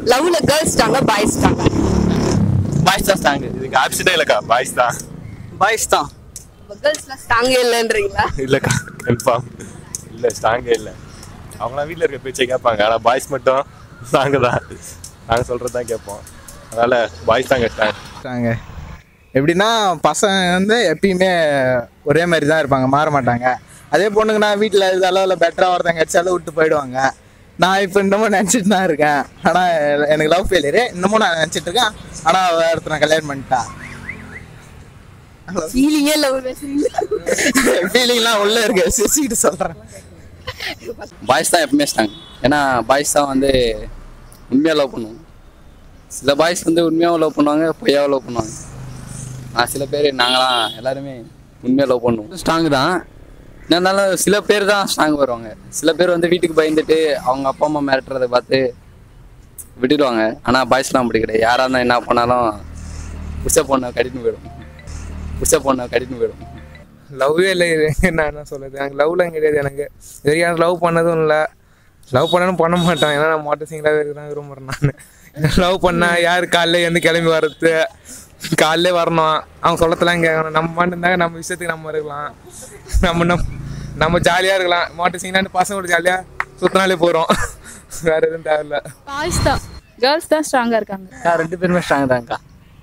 லவ்ல கேர்ள்ஸ் ஸ்ட்ராங்கா பாய்ஸ் ஸ்ட்ராங்கா பாய்ஸ் தான் ஸ்ட்ராங் இதுக்கு ஆப்ஷனே இல்லக்கா பாய்ஸ் தான் பாய்ஸ் தான் கேர்ள்ஸ்லாம் ஸ்ட்ராங்கே இல்லைன்றீங்களா இல்லக்கா கன்ஃபார்ம் இல்ல ஸ்ட்ராங்கே இல்ல அவங்களாம் வீட்ல இருக்க பேச்சை கேட்பாங்க ஆனா பாய்ஸ் மட்டும் ஸ்ட்ராங் தான் நாங்க சொல்றதுதான் கேட்போம் அதனால பாய்ஸ் தாங்க ஸ்ட்ராங் இருக்காங்க எப்படின்னா பசங்க வந்து எப்பயுமே ஒரே மாதிரி தான் இருப்பாங்க மாற மாட்டாங்க அதே பொண்ணுங்கன்னா வீட்டில் அளவில் பெட்டராக ஒருத்தங்க கிடைச்சாலும் விட்டு போயிடுவாங்க நான் இப்போ இன்னமும் நினச்சிட்டு தான் இருக்கேன் ஆனால் எனக்கு லவ் ஃபெயிலியரு இன்னமும் நான் நினச்சிட்டு இருக்கேன் ஆனால் ஒருத்தர் நான் கல்யாணம் பண்ணிட்டா ஃபீலிங்கே லவ் பேசுறீங்க ஃபீலிங்லாம் உள்ளே இருக்கு சிரிச்சுக்கிட்டு சொல்கிறேன் பாய்ஸ் தான் எப்பவுமே ஸ்ட்ராங் ஏன்னா பாய்ஸ் தான் வந்து உண்மையாக லவ் பண்ணுவோம் சில பாய்ஸ் வந்து உண்மையாகவும் லவ் பண்ணுவாங்க பொய்யாவும் லவ் பண்ணுவாங்க ஆனால் சில பேர் நாங்களாம் எல்லாருமே உண்மையாக லவ் பண்ணுவோம் ஸ்ட்ராங் தான் என்ன இருந்தாலும் சில பேர் தான் ஸ்ட்ராங் வருவாங்க சில பேர் வந்து வீட்டுக்கு பயந்துட்டு அவங்க அப்பா அம்மா மிரட்டுறதை பார்த்து விட்டுடுவாங்க ஆனால் பாய்ஸ்லாம் அப்படி கிடையாது யாராக இருந்தால் என்ன பண்ணாலும் புஷ பொண்ணை கடின்னு போயிடும் புஷ பொண்ணை கடின்னு போயிடும் லவ்வே இல்லை இது நான் என்ன சொல்லுது எனக்கு லவ்லாம் கிடையாது எனக்கு இது வரைக்கும் லவ் பண்ணதும் இல்லை லவ் பண்ணணும் பண்ண மாட்டான் ஏன்னா நான் மோட்டர் சிங்கிளாகவே இருக்கிறேன் விரும்புகிறேன் நான் லவ் பண்ணா யார் காலைல எந்த கிளம்பி வர்றது காலையிலே வரணும் அவங்க சொல்லத்தெல்லாம் கேட்கணும் நம்ம மட்டும் இருந்தாங்க நம்ம விஷயத்துக்கு நம்ம இருக்கலாம் நம்ம நம் நம்ம ஜாலியாக இருக்கலாம் மோட்டர் சிங்கிளான்னு பசங்களோட ஜாலியாக சுத்தினாலே போகிறோம் வேற எதுவும் தேவையில்ல பாய்ஸ் தான் கேர்ள்ஸ் தான் ஸ்ட்ராங்கா இருக்காங்க ரெண்டு பேருமே ஸ்ட்ராங் தான்க்கா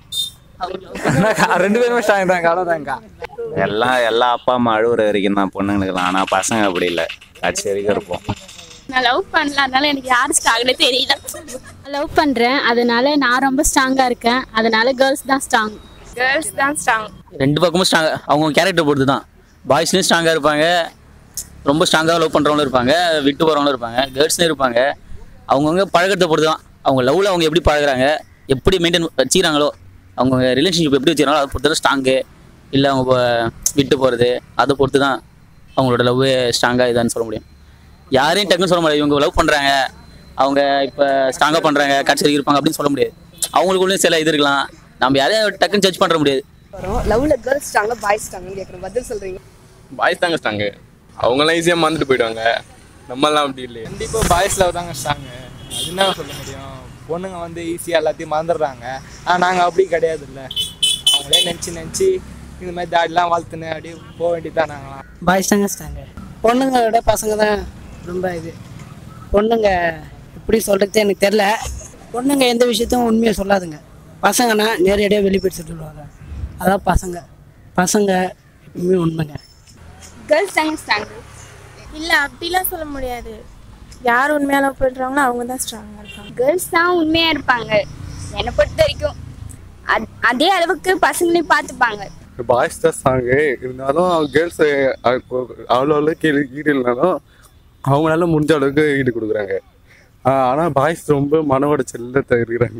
ரெண்டு பேருமே ஸ்ட்ராங் தான்க்கா அவ்வளோதான்க்கா எல்லாம் எல்லா அப்பா அம்மா அழுகுற வரைக்கும் தான் பொண்ணுங்களுக்குலாம் ஆனால் பசங்க அப்படி இல்லை கடைசி வரைக்கும் இருப்போம் நான் லவ் பண்ணல அதனால எனக்கு யார் ஸ்ட்ராங்னு தெரியல லவ் பண்றேன் அதனால நான் ரொம்ப ஸ்ட்ராங்கா இருக்கேன் அதனால கேர்ள்ஸ் தான் ஸ்ட்ராங் கேர்ள்ஸ் தான் ஸ்ட்ராங் ரெண்டு பக்கமும் ஸ்ட்ராங் அவங்க கேரக்டர் பொறுத்து தான் பாய்ஸ்லேயும் ஸ்ட்ராங்காக இருப்பாங்க ரொம்ப ஸ்ட்ராங்காக லவ் பண்ணுறவங்களும் இருப்பாங்க விட்டு போகிறவங்களும் இருப்பாங்க கேர்ள்ஸ்லையும் இருப்பாங்க அவங்கவுங்க பழக்கத்தை பொறுத்து தான் அவங்க லவ்வில் அவங்க எப்படி பழகுறாங்க எப்படி மெயின்டைன் வச்சுக்கிறாங்களோ அவங்க ரிலேஷன்ஷிப் எப்படி வச்சுக்கிறாங்களோ அதை பொறுத்து தான் ஸ்ட்ராங்கு இல்லை அவங்க இப்போ விட்டு போகிறது அதை பொறுத்து தான் அவங்களோட லவ் ஸ்ட்ராங்காக இதான்னு சொல்ல முடியும் யாரையும் டக்குன்னு சொல்ல முடியாது இவங்க லவ் பண்ணுறாங்க அவங்க இப்போ ஸ்ட்ராங்காக பண்ணுறாங்க கடைசி வரைக்கும் இருப்பாங்க அப்படின்னு சொல்ல முடியாது அவங்களுக்குள்ளேயும் சில இது இருக்கலாம் நம்ம யாரையும் டக்குன்னு ஜட்ஜ் பண்ண முடியாது வரும் லவ்ல கேர்ள்ஸ் ஸ்ட்ராங்கா பாய்ஸ் ஸ்ட்ராங்கன்னு கேக்குறேன் பதில் சொல்றீங்க பாய்ஸ் தாங்க ஸ்ட்ராங் அவங்களாம் ஈஸியா மறந்துட்டு போயிடுவாங்க நம்மலாம் அப்படி இல்லையே கண்டிப்பாக பாய்ஸ் லவ் தாங்க ஸ்ட்ராங்கு அது என்ன சொல்ல முடியும் பொண்ணுங்க வந்து ஈஸியாக எல்லாத்தையும் மறந்துடுறாங்க ஆனால் நாங்கள் அப்படி கிடையாது இல்லை அவங்களே நினச்சி நினச்சி இந்த மாதிரி தாடிலாம் வளர்த்துன்னு அப்படியே போக வேண்டியதுதான் நாங்களாம் பாய்ஸ் தாங்க ஸ்ட்ராங்கு பொண்ணுங்க விட பசங்க தான் ரொம்ப இது பொண்ணுங்க எப்படி சொல்கிறது எனக்கு தெரில பொண்ணுங்க எந்த விஷயத்தையும் உண்மையை சொல்லாதுங்க பசங்கன்னா நேரடியாக வெளிப்படுத்தி சொல்லுவாங்க அதான் பசங்க பசங்க எப்பவுமே உண்மைங்க கேர்ள்ஸ் தாங்க ஸ்ட்ராங் இல்ல அப்படிலாம் சொல்ல முடியாது யார் உண்மையா லவ் பண்றாங்களோ அவங்க தான் ஸ்ட்ராங்கா இருப்பாங்க கேர்ள்ஸ் தான் உண்மையா இருப்பாங்க என்னை பொறுத்த வரைக்கும் அத்- அதே அளவுக்கு பசங்களையும் பார்த்துப்பாங்க பாய்ஸ் தான் ஸ்ட்ராங் இருந்தாலும் கேர்ள்ஸ் அவ்வளோ அளவுக்கு ஈடு ஈடு இல்லைனாலும் அவங்களால முடிஞ்ச அளவுக்கு ஈடு கொடுக்குறாங்க ஆனால் பாய்ஸ் ரொம்ப மன உடைச்சல்ல இருக்கிறாங்க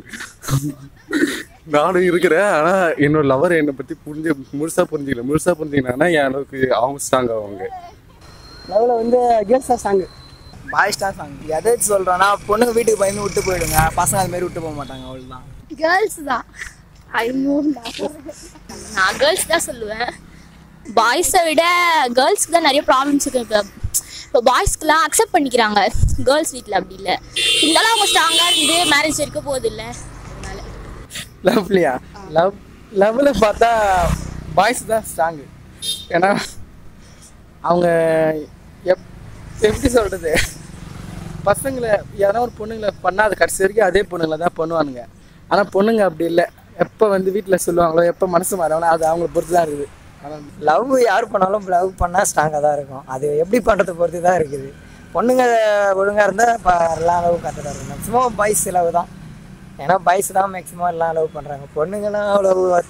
நானும் இருக்கிறேன் ஆனால் என்னோட லவர் என்னை பற்றி புரிஞ்சு முழுசாக புரிஞ்சுக்கல முழுசாக புரிஞ்சுக்கினாங்கன்னா என் அளவுக்கு அவங்க ஸ்ட்ராங் ஆவாங்க லவ்வில் வந்து கேர்ள்ஸ் தான் ஸ்ட்ராங்கு பாய்ஸ் தான் ஸ்ட்ராங் எதாச்சும் சொல்கிறோன்னா பொண்ணுங்க வீட்டுக்கு பயந்து விட்டு போயிடுங்க பசங்க அது மாதிரி விட்டு போக மாட்டாங்க அவ்வளோதான் கேர்ள்ஸ் தான் ஐயோ நான் கேர்ள்ஸ் தான் சொல்லுவேன் பாய்ஸை விட கேர்ள்ஸ்க்கு தான் நிறைய ப்ராப்ளம்ஸ் இருக்கு இப்போ இப்போ பாய்ஸ்க்கெலாம் அக்செப்ட் பண்ணிக்கிறாங்க கேர்ள்ஸ் வீட்டில் அப்படி இல்லை இருந்தாலும் அவங்க ஸ்ட்ராங்காக இருந்து மேரேஜ் இருக்க போகுது இல்லை அதனால லவ்லியா லவ் லவ்வில் பார்த்தா பாய்ஸ் தான் ஸ்ட்ராங்கு ஏன்னா அவங்க எப் எப்படி சொல்கிறது பசங்களை யாரோ ஒரு பொண்ணுங்களை பண்ணாத கடைசி வரைக்கும் அதே பொண்ணுங்களை தான் பண்ணுவானுங்க ஆனால் பொண்ணுங்க அப்படி இல்லை எப்போ வந்து வீட்டில் சொல்லுவாங்களோ எப்போ மனசு மாறாங்களோ அது அவங்கள பொறுத்து தான் இருக்குது லவ் யார் பண்ணாலும் லவ் பண்ணால் ஸ்ட்ராங்காக தான் இருக்கும் அது எப்படி பண்ணுறதை பொறுத்து தான் இருக்குது பொண்ணுங்க ஒழுங்காக இருந்தால் இப்போ எல்லாம் லவ் கற்றுட்டு இருக்கும் மேக்ஸிமம் பாய்ஸ் லவ் தான் ஏன்னா பாய்ஸ் தான் மேக்ஸிமம் எல்லாம் லவ் பண்ணுறாங்க பொண்ணுங்கலாம் அவ்வளோ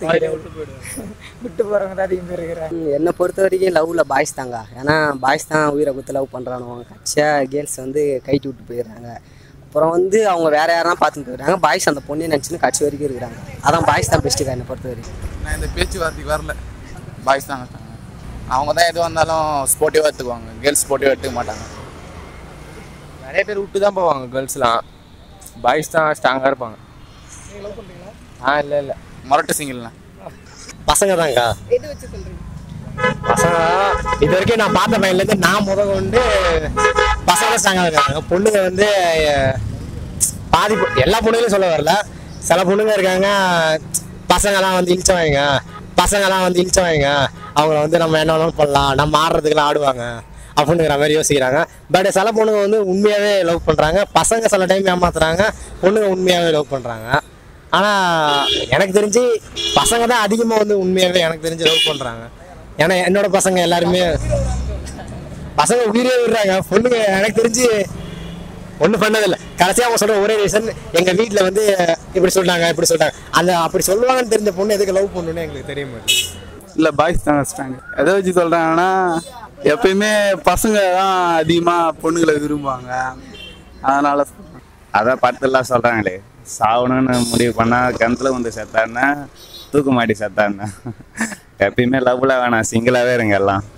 விட்டு போகிறவங்க தான் அதிகம் பேர் இருக்கிறாங்க என்னை பொறுத்த வரைக்கும் லவ்வில் பாய்ஸ் தாங்க ஏன்னா பாய்ஸ் தான் உயிரை குத்து லவ் பண்ணுறானுவோ கட்சியாக கேர்ள்ஸ் வந்து கைட்டு விட்டு போயிடுறாங்க அப்புறம் வந்து அவங்க வேற யாரெல்லாம் பார்த்துட்டு போயிடுறாங்க பாய்ஸ் அந்த பொண்ணை நினச்சின்னு கட்சி வரைக்கும் இருக்கிறாங்க அதான் பாய்ஸ் தான் பெஸ்ட்டுக்கா என்னை பொறுத்த வரைக்கும் நான் இந்த பேச்சுவார்த்தைக்கு வரல பாய்ஸ் தான் இருக்காங்க அவங்க தான் எது வந்தாலும் ஸ்போர்ட்டிவாக எடுத்துக்குவாங்க கேர்ள்ஸ் ஸ்போர்ட்டிவாக எடுத்துக்க மாட்டாங்க நிறைய பேர் விட்டு தான் போவாங்க கேர்ள்ஸ்லாம் பாய்ஸ் தான் ஸ்ட்ராங்காக இருப்பாங்க ஆ இல்லை இல்லை மொரட்டு சிங்கிள்னா பசங்க தான்க்கா எது வச்சு சொல்றீங்க பசங்க இது வரைக்கும் நான் பார்த்த பையன்லேருந்து நான் முத கொண்டு பசங்க ஸ்ட்ராங்காக இருக்காங்க பொண்ணுங்க வந்து பாதி பொ- எல்லா பொண்ணுங்களும் சொல்ல வரல சில பொண்ணுங்க இருக்காங்க பசங்கெல்லாம் வந்து இழிச்சவாங்க பசங்கெல்லாம் வந்து இழிச்சவாங்க அவங்கள வந்து நம்ம என்ன வேணாலும் பண்ணலாம் நம்ம ஆடுறதுக்கெல்லாம் ஆடுவாங்க அப்படிங்கிற மாதிரி யோசிக்கிறாங்க பட் சில பொண்ணுங்க வந்து உண்மையாகவே லவ் பண்ணுறாங்க பசங்க சில டைம் ஏமாத்துறாங்க பொண்ணுங்க உண்மையாகவே லவ் பண்ணுறாங்க ஆனால் எனக்கு தெரிஞ்சு பசங்க தான் அதிகமாக வந்து உண்மையாகவே எனக்கு தெரிஞ்சு லவ் பண்ணுறாங்க ஏன்னா என்னோட பசங்க எல்லாருமே பசங்க உயிரே விடுறாங்க பொண்ணுங்க எனக்கு தெரிஞ்சு ஒன்றும் பண்ணதில்லை கடைசியாக அவங்க சொல்ற ஒரே ரீசன் எங்கள் வீட்டில் வந்து இப்படி சொல்லிட்டாங்க இப்படி சொல்லிட்டாங்க அந்த அப்படி சொல்லுவாங்கன்னு தெரிஞ்ச பொண்ணு எதுக்கு லவ் பண்ணணும்னு எங்களுக்கு தெரிய மாட்டேங்குது இல்லை பாய்ஸ் தான் ஸ்ட்ராங் எதை வச்சு சொல்கிறாங்கன்னா எப்பயுமே பசங்க தான் அதிகமாக பொண்ணுங்களை விரும்புவாங்க அதனால சொல்றேன். அதான் படத்துலாம் சொல்கிறாங்களே சாவணும்னு முடிவு பண்ணால் கிணத்துல வந்து செத்தாருன்னா தூக்கு மாட்டி செத்தாருன்னா எப்பயுமே லவ்ல வேணாம் சிங்கிளாகவே இருங்க எல்லாம்